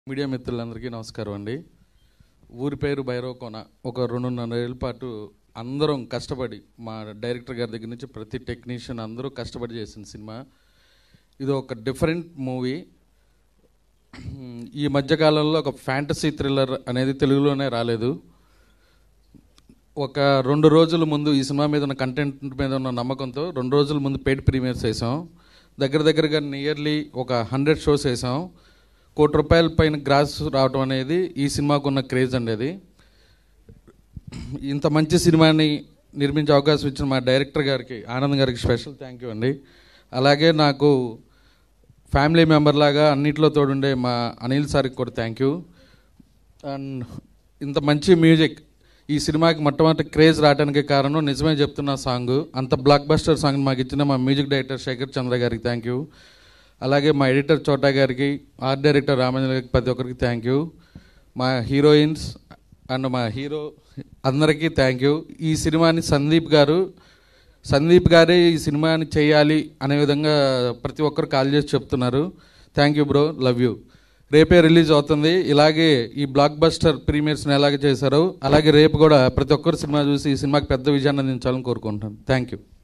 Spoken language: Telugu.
మీడియా మిత్రులందరికీ నమస్కారం అండి ఊరి పేరు భైరవకోన ఒక రెండున్నర ఏళ్ళ పాటు అందరం కష్టపడి మా డైరెక్టర్ గారి దగ్గర నుంచి ప్రతి టెక్నీషియన్ అందరూ కష్టపడి చేసిన సినిమా ఇది ఒక డిఫరెంట్ మూవీ ఈ మధ్యకాలంలో ఒక ఫ్యాంటసీ థ్రిల్లర్ అనేది తెలుగులోనే రాలేదు ఒక రెండు రోజుల ముందు ఈ సినిమా మీద ఉన్న కంటెంట్ మీద ఉన్న నమ్మకంతో రెండు రోజుల ముందు పెయిడ్ ప్రీమియర్స్ వేసాం దగ్గర దగ్గరగా నియర్లీ ఒక హండ్రెడ్ షోస్ వేసాం కోటి రూపాయల పైన గ్రాస్ రావడం అనేది ఈ సినిమాకు ఉన్న క్రేజ్ అండి అది ఇంత మంచి సినిమాని నిర్మించే అవకాశం ఇచ్చిన మా డైరెక్టర్ గారికి ఆనంద్ గారికి స్పెషల్ థ్యాంక్ యూ అండి అలాగే నాకు ఫ్యామిలీ మెంబర్ లాగా అన్నిట్లో తోడుండే మా అనిల్ సార్కి కూడా థ్యాంక్ యూ అండ్ ఇంత మంచి మ్యూజిక్ ఈ సినిమాకి మొట్టమొదటి క్రేజ్ రావడానికి కారణం నిజమే చెప్తున్న సాంగ్ అంత బ్లాక్ బస్టర్ సాంగ్ మాకు ఇచ్చిన మా మ్యూజిక్ డైరెక్టర్ శేఖర్ చంద్ర గారికి థ్యాంక్ యూ అలాగే మా ఎడిటర్ చోటా గారికి ఆర్ట్ డైరెక్టర్ రామేంద్ర గారికి ప్రతి ఒక్కరికి థ్యాంక్ యూ మా హీరోయిన్స్ అండ్ మా హీరో అందరికీ థ్యాంక్ యూ ఈ సినిమాని సందీప్ గారు సందీప్ గారే ఈ సినిమాని చేయాలి అనే విధంగా ప్రతి ఒక్కరు కాల్ చేసి చెప్తున్నారు thank you bro love you రేపే రిలీజ్ అవుతుంది ఇలాగే ఈ బ్లాక్ బస్టర్ ప్రీమియర్స్ని ఎలాగే చేశారో అలాగే రేపు కూడా ప్రతి ఒక్కరు సినిమా చూసి ఈ సినిమాకి పెద్ద విజయాన్ని అందించాలని కోరుకుంటాను థ్యాంక్ యూ